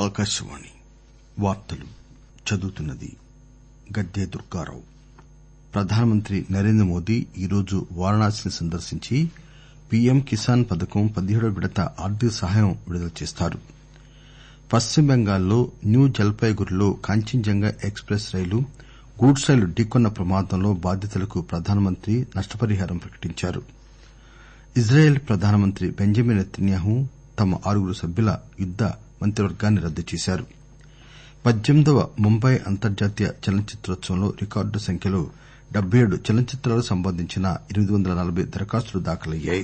ఆకాశవాణి వార్తలు చదువుతున్నది గద్దె దుర్గారావు ప్రధానమంత్రి నరేంద్రమోదీ ఈరోజు వారణాసిని సందర్శించి పీఎం కిసాన్ పథకం పదిహేడవ విడత ఆర్థిక సహాయం విడుదల చేస్తారు పశ్చిమ బెంగాల్లో న్యూ జల్పాయిగురిలో కాంచన్జంగా ఎక్స్ ప్రెస్ రైలు గూడ్స్ రైలు ఢీకొన్న ప్రమాదంలో బాధితులకు ప్రధానమంత్రి నష్టపరిహారం ప్రకటించారు ఇజ్రాయెల్ ప్రధానమంత్రి బెంజమిన్ నెతన్యాహు తమ ఆరుగురు సభ్యుల యుద్ద మంత్రివర్గాన్ని రద్దు చేశారు పద్దెనిమిదవ ముంబై అంతర్జాతీయ చలనచిత్రోత్సవంలో రికార్డు సంఖ్యలో డెబ్బై ఏడు చలనచిత్రాలకు సంబంధించిన ఎనిమిది వందల నలబై దరఖాస్తులు దాఖలయ్యాయి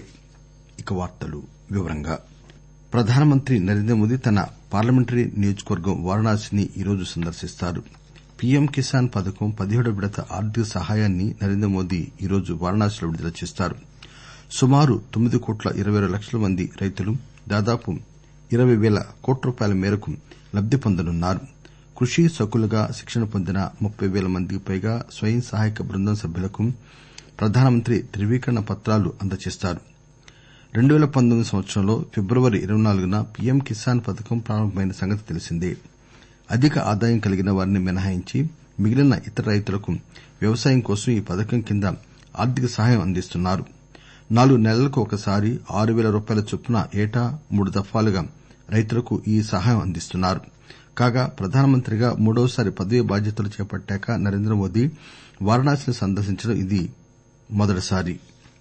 ప్రధానమంత్రి నరేంద్రమోదీ తన పార్లమెంటరీ నియోజకవర్గం వారణాసిని ఈరోజు సందర్శిస్తారు పీఎం కిసాన్ పథకం పదిహేడవ విడత ఆర్థిక సహాయాన్ని నరేంద్రమోదీ ఈరోజు వారణాసిలో విడుదల చేస్తారు సుమారు తొమ్మిది కోట్ల ఇరవై ఆరు లక్షల మంది రైతులు దాదాపు ఇరవై పేల కోట్ల రూపాయల మేరకు లబ్ది పొందనున్నారు కృషి సకులుగా శిక్షణ పొందిన ముప్పై పేల మందికి పైగా స్వయం సహాయక బృందం సభ్యులకు ప్రధానమంత్రి ధృవీకరణ పత్రాలు అందజేస్తారు రెండు పేల పంతొమ్మిది సంవత్సరంలో ఫిబ్రవరి ఇరవై నాలుగున పీఎం కిసాన్ పథకం ప్రారంభమైన సంగతి తెలిసిందే అధిక ఆదాయం కలిగిన వారిని మినహాయించి మిగిలిన ఇతర రైతులకు వ్యవసాయం కోసం ఈ పథకం కింద ఆర్థిక సహాయం అందిస్తున్నారు నాలుగు నెలలకు ఒకసారి ఆరు పేల రూపాయల చొప్పున ఏటా మూడు దఫాలుగా రైతులకు ఈ సహాయం అందిస్తున్నారు కాగా ప్రధానమంత్రిగా మూడవసారి పదవీ బాధ్యతలు చేపట్టాక నరేంద్రమోదీ వారణాసిని సందర్శించడం ఇది మొదటిసారి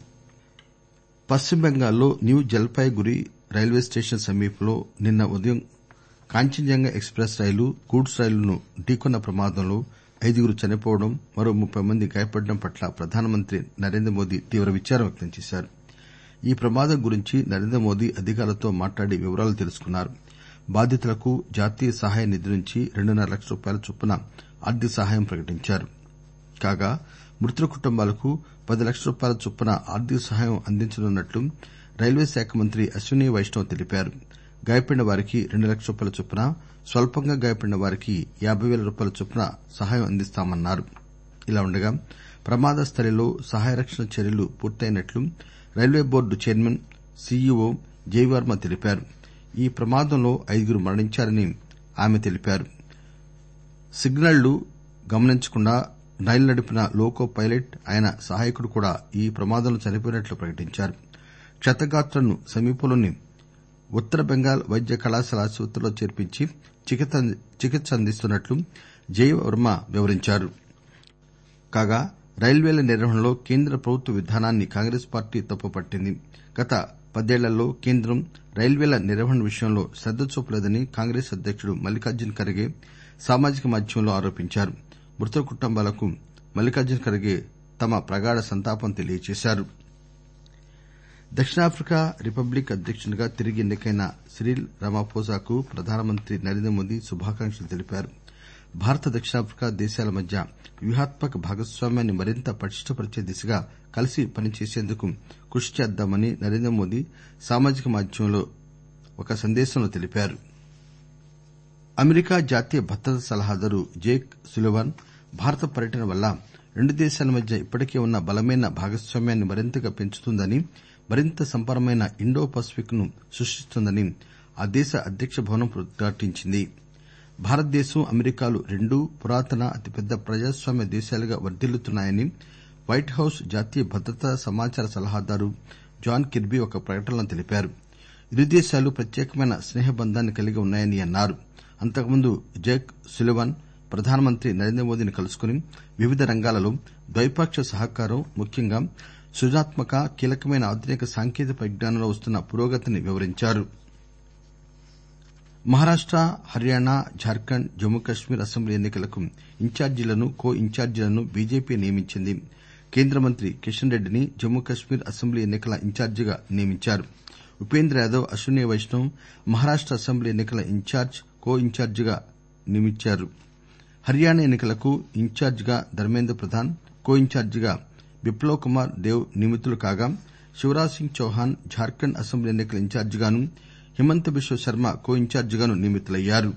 పశ్చిమ బెంగాల్లో న్యూ జల్పాయిగురి రైల్వే స్టేషన్ సమీపంలో నిన్న ఉదయం కాంచన్జంగా ఎక్స్ ప్రెస్ రైలు గూడ్స్ రైలును ఢీకొన్న ప్రమాదంలో ఐదుగురు చనిపోవడం మరో ముప్పై మంది గాయపడడం పట్ల ప్రధానమంత్రి నరేంద్రమోదీ తీవ్ర విచారం వ్యక్తం చేశారు ఈ ప్రమాదం గురించి నరేంద్రమోదీ అధికారులతో మాట్లాడి వివరాలు తెలుసుకున్నారు బాధితులకు జాతీయ సహాయ నిధి నుంచి రెండున్నర లక్షల రూపాయల చొప్పున ఆర్థిక సహాయం ప్రకటించారు కాగా మృతుల కుటుంబాలకు పది లక్షల రూపాయల చొప్పున ఆర్థిక సహాయం అందించనున్నట్లు రైల్వే శాఖ మంత్రి అశ్విని వైష్ణవ్ తెలిపారు గాయపడిన వారికి రెండు లక్షల రూపాయల చొప్పున స్వల్పంగా గాయపడిన వారికి యాబై పేల రూపాయల చొప్పున సహాయం అందిస్తామన్నారు ఇలా ఉండగా ప్రమాద స్థలిలో సహాయ రక్షణ చర్యలు పూర్తయినట్లు railway board chairman CEO Jaya Varma తెలిపారు ఈ ప్రమాదంలో ఐదుగురు మరణించారని ఆమె తెలిపారు సిగ్నళ్లు గమనించకుండా రైలు నడిపిన లోకో పైలట్ ఆయన సహాయకుడు కూడా ఈ ప్రమాదంలో చనిపోయినట్లు ప్రకటించారు క్షతగాత్రులను సమీపంలోని ఉత్తర బెంగాల్ వైద్య కళాశాల ఆసుపత్రిలో చేర్పించి చికిత్స అందిస్తున్నట్లు జయవర్మ వివరించారు కాగా రైల్వేల నిర్వహణలో కేంద్ర ప్రభుత్వ విధానాన్ని కాంగ్రెస్ పార్టీ తప్పుపట్టింది గత పదేళ్లలో కేంద్రం రైల్వేల నిర్వహణ విషయంలో శ్రద్ద చూపలేదని కాంగ్రెస్ అధ్యకుడు మల్లికార్జున్ ఖర్గే సామాజిక మాధ్యమంలో ఆరోపించారు మృతుల కుటుంబాలకు మల్లికార్జున్ ఖర్గే తమ ప్రగాఢ సంతాపం తెలియజేశారు దక్షిణాఫ్రికా రిపబ్లిక్ అధ్యకునిగా తిరిగి ఎన్నికైన సిరిల్ రామాఫోసాకు ప్రధానమంత్రి నరేంద్రమోదీ శుభాకాంక్షలు తెలిపారు భారత దక్షిణాఫ్రికా దేశాల మధ్య వ్యూహాత్మక భాగస్వామ్యాన్ని మరింత పటిష్టపరిచే దిశగా కలిసి పనిచేసేందుకు కృషి చేద్దామని నరేంద్రమోదీ సామాజిక మాధ్యమంలో ఒక సందేశంలో తెలిపారు అమెరికా జాతీయ భద్రతా సలహాదారు జేక్ సులివాన్ భారత పర్యటన వల్ల రెండు దేశాల మధ్య ఇప్పటికే ఉన్న బలమైన భాగస్వామ్యాన్ని మరింతగా పెంచుతుందని మరింత సంపన్నమైన ఇండో పసిఫిక్ ను సృష్టిస్తుందని ఆ దేశ అధ్యక్ష భవనం ప్రకటించింది భారతదేశం అమెరికాలు రెండూ పురాతన అతిపెద్ద ప్రజాస్వామ్య దేశాలుగా వర్దిల్లుతున్నాయని వైట్ హౌస్ జాతీయ భద్రతా సమాచార సలహాదారు జాన్ కిర్బీ ఒక ప్రకటనలో తెలిపారు ఇరు దేశాలు ప్రత్యేకమైన స్నేహబంధాన్ని కలిగి ఉన్నాయని అన్నారు అంతకుముందు జేక్ సులివాన్ ప్రధానమంత్రి నరేంద్రమోదీని కలుసుకుని వివిధ రంగాలలో ద్వైపాక్షిక సహకారం ముఖ్యంగా సృజనాత్మక కీలకమైన ఆధునిక సాంకేతిక పరిజ్ఞానంలో వస్తున్న పురోగతిని వివరించారు మహారాష్ట హర్యానా జార్ఖండ్ జమ్మూ కశ్మీర్ అసెంబ్లీ ఎన్నికలకు ఇన్ఛార్జీలను కో ఇన్ఛార్జీలను బీజేపీ నియమించింది కేంద్ర మంత్రి కిషన్ రెడ్డిని జమ్మూ కశ్మీర్ అసెంబ్లీ ఎన్నికల ఇన్ఛార్జిగా నియమించారు ఉపేంద్ర యాదవ్ అశ్విని వైష్ణవ్ మహారాష్ట అసెంబ్లీ ఎన్నికల ఇన్ఛార్జ్ కో ఇన్ఛార్జిగా నియమించారు హర్యానా ఎన్నికలకు ఇన్ఛార్జిగా ధర్మేంద్ర ప్రధాన్ కో ఇన్ఛార్జిగా బిప్లవ్ కుమార్ దేవ్ నియమితులు కాగా శివరాజ్ సింగ్ చౌహాన్ జార్ఖండ్ అసెంబ్లీ ఎన్నికల ఇన్ఛార్జిగాను హిమంత బిశ్వ శర్మ కో ఇన్ఛార్జిగాను నియమితులయ్యారు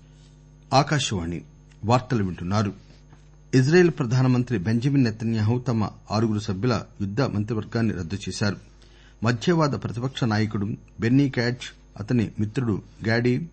ఇజ్రాయెల్ ప్రధానమంత్రి బెంజమిన్ నెతన్యాహు తమ ఆరుగురు సభ్యుల యుద్ద మంత్రివర్గాన్ని రద్దు చేశారు మధ్యవాద ప్రతిపక్ష నాయకుడు బెన్నీ గాట్జ్ అతని మిత్రుడు గ్యాడీ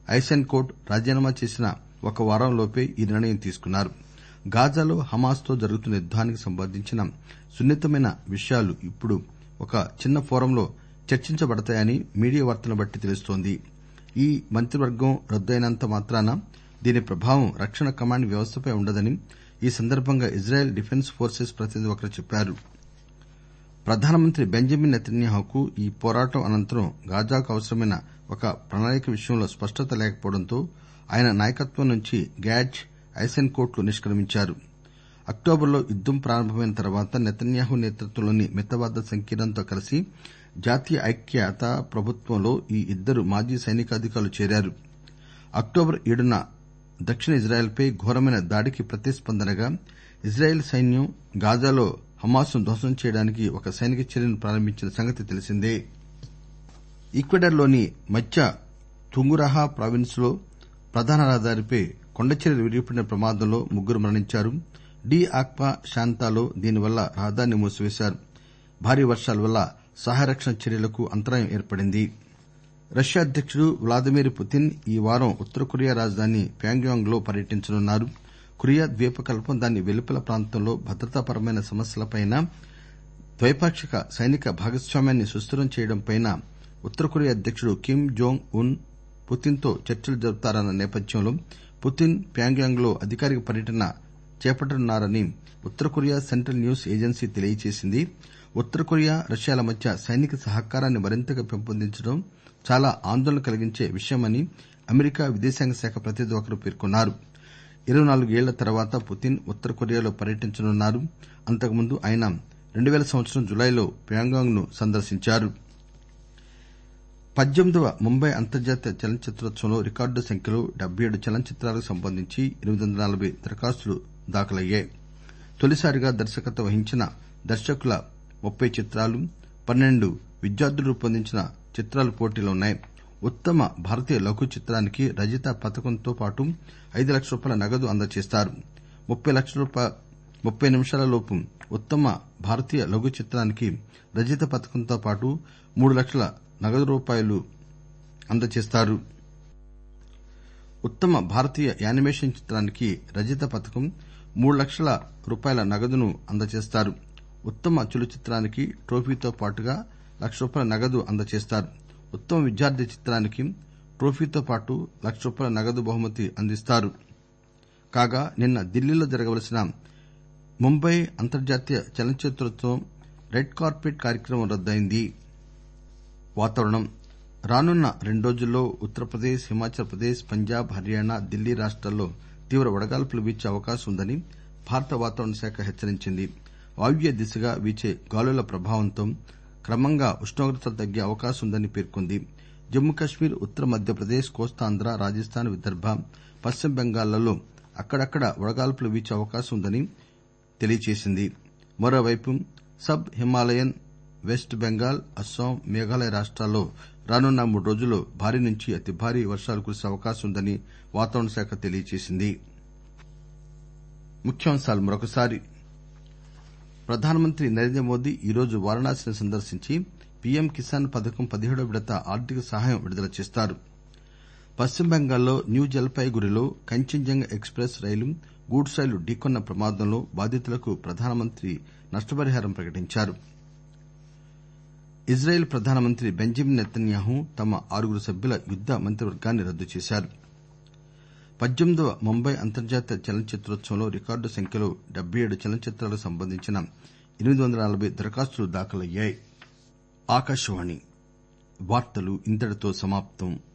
ఐసెన్కోట్ రాజీనామా చేసిన ఒక వారంలోపే ఈ నిర్ణయం తీసుకున్నారు గాజాలో హమాస్ తో జరుగుతున్న యుద్దానికి సంబంధించిన సున్నితమైన విషయాలు ఇప్పుడు ఒక చిన్న ఫోరంలో చర్చించబడతాయని మీడియా వార్తలను బట్టి తెలుస్తోంది ఈ మంత్రివర్గం రద్దయినంత మాత్రాన దీని ప్రభావం రక్షణ కమాండ్ వ్యవస్థపై ఉండదని ఈ సందర్బంగా ఇజ్రాయెల్ డిఫెన్స్ ఫోర్సెస్ ప్రతినిధి ఒకరు చెప్పారు ప్రధానమంత్రి బెంజమిన్ నెతన్యాహుకు ఈ పోరాటం అనంతరం గాజాకు అవసరమైన ఒక ప్రణాళిక విషయంలో స్పష్టత లేకపోవడంతో ఆయన నాయకత్వం నుంచి గ్యాజ్ ఐసెన్కోట్లు నిష్క్రమించారు అక్టోబర్లో యుద్దం ప్రారంభమైన తర్వాత నెతన్యాహు నేతృత్వంలోని మితవాద సంకీర్ణంతో కలిసి జాతీయ ఐక్యతా ప్రభుత్వంలో ఈ ఇద్దరు మాజీ సైనికాధికారులు చేరారు అక్టోబర్ ఏడున దక్షిణ ఇజ్రాయెల్ పై ఘోరమైన దాడికి ప్రతిస్పందనగా ఇజ్రాయెల్ సైన్యం గాజాలో హమాస్ ను ధ్వంసం చేయడానికి ఒక సైనిక చర్యను ప్రారంభించిన సంగతి తెలిసిందే ఈక్వెడార్ లోని మధ్య తుంగురహా ప్రావిన్స్ లో ప్రధాన రహదారిపై కొండచర్యలు విరిగిపడిన ప్రమాదంలో ముగ్గురు మరణించారు డి ఆక్వా శాంతాలో దీనివల్ల రహదారిని మూసివేశారు భారీ వర్షాల వల్ల సహాయ రక్షణ చర్యలకు అంతరాయం ఏర్పడింది రష్యా అధ్యకుడు వ్లాదిమిర్ పుతిన్ ఈ వారం ఉత్తర కొరియా రాజధాని ప్యాంగ్యాంగ్ లో పర్యటించనున్నారు కొరియా ద్వీపకల్పం దాని వెలుపల ప్రాంతంలో భద్రతాపరమైన సమస్యలపై ద్వైపాక్షిక సైనిక భాగస్వామ్యాన్ని సుస్దిరం చేయడంపై ఉత్తర కొరియా అధ్యకుడు కిమ్ జోంగ్ ఉన్ పుతిన్ తో చర్చలు జరుపుతారన్న నేపథ్యంలో పుతిన్ ప్యాంగ్యాంగ్ లో అధికారిక పర్యటన చేపట్టనున్నారని ఉత్తర కొరియా సెంట్రల్ న్యూస్ ఏజెన్సీ తెలియజేసింది ఉత్తర కొరియా రష్యాల మధ్య సైనిక సహకారాన్ని మరింతగా పెంపొందించడం చాలా ఆందోళన కలిగించే విషయమని అమెరికా విదేశాంగ శాఖ ప్రతినిధి ఒకరు పేర్కొన్నారు ఇరవై నాలుగేళ్ల తర్వాత పుతిన్ ఉత్తర కొరియాలో పర్యటించనున్నారు అంతకుముందు ఆయన రెండువేల సంవత్సరం జులైలో ప్యాంగాంగ్ ను సందర్శించారు పద్దెనిమిదవ ముంబై అంతర్జాతీయ చలనచిత్రోత్సవంలో రికార్డు సంఖ్యలో డెబ్బై ఏడు చలనచిత్రాలకు సంబంధించి ఎనిమిది వందల నలబై దరఖాస్తులు దాఖలయ్యాయి తొలిసారిగా దర్శకత్వం వహించిన దర్శకుల ముప్పై చిత్రాలు పన్నెండు విద్యార్థులు రూపొందించిన చిత్రాలు పోటీలో ఉన్నాయి ఉత్తమ భారతీయ లఘు చిత్రానికి రజత పతకంతో పాటు ఐదు లక్షల రూపాయల నగదు అందజేస్తారు ముప్పై నిమిషాలలోపు ఉత్తమ భారతీయ లఘు చిత్రానికి రజత పతకంతో పాటు మూడు లక్షల నగదు రూపాయలు అందజేస్తారు ఉత్తమ భారతీయ యానిమేషన్ చిత్రానికి రజత పతకం మూడు లక్షల రూపాయల నగదును అందజేస్తారు ఉత్తమ చలన చిత్రానికి ట్రోఫీతో పాటుగా లక్ష రూపాయల నగదు అందజేస్తారు ఉత్తమ విద్యార్థి చిత్రానికి ట్రోఫీతో పాటు లక్ష రూపాయల నగదు బహుమతి అందిస్తారు కాగా నిన్న ఢిల్లీలో జరగవలసిన ముంబై అంతర్జాతీయ చలనచిత్రోత్సవం రెడ్ కార్పెట్ కార్యక్రమం రద్దయింది వాతావరణం రానున్న రెండు రోజుల్లో ఉత్తరప్రదేశ్ హిమాచల్ ప్రదేశ్ పంజాబ్ హర్యానా ఢిల్లీ రాష్టాల్లో తీవ్ర వడగాల్పులు వీచే అవకాశం ఉందని భారత వాతావరణ శాఖ హెచ్చరించింది వాయువ్య దిశగా వీచే గాలుల ప్రభావంతో క్రమంగా ఉష్ణోగ్రతలు తగ్గే అవకాశం ఉందని పేర్కొంది జమ్మూ కశ్మీర్ ఉత్తర మధ్యప్రదేశ్ కోస్తాంధ్ర రాజస్థాన్ విదర్భ పశ్చిమ బెంగాల్లో అక్కడక్కడ వడగాల్పులు వీచే అవకాశం ఉందని తెలియజేసింది మరోవైపు sub Himalayan west Bengal Assam Meghalaya రాష్టాల్లో రానున్న మూడు రోజుల్లో భారీ నుంచి అతి భారీ వర్షాలు కురిసే అవకాశం ఉందని వాతావరణ శాఖ తెలియజేసింది ప్రధానమంత్రి నరేంద్ర మోదీ ఈరోజు వారణాసిని సందర్శించి పీఎం కిసాన్ పథకం పదిహేడో విడత ఆర్థిక సహాయం విడుదల చేస్తారు పశ్చిమ బెంగాల్లో న్యూ జల్పాయిగురిలో కంచన్జంగా ఎక్స్ ప్రెస్ రైలు గూడ్స్ రైలు ఢీకొన్న ప్రమాదంలో బాధితులకు ప్రధానమంత్రి నష్టపరిహారం ప్రకటించారు ఇజ్రాయెల్ ప్రధానమంత్రి బెంజమిన్ నెతన్యాహు తమ ఆరుగురు సభ్యుల యుద్ద మంత్రివర్గాన్ని రద్దు చేశారు పద్దెనిమిదవ ముంబై అంతర్జాతీయ చలనచిత్రోత్సవంలో రికార్డు సంఖ్యలో డెబ్బై ఏడు చలనచిత్రాలకు సంబంధించిన ఎనిమిది వందల నలబై దరఖాస్తులు దాఖలయ్యాయి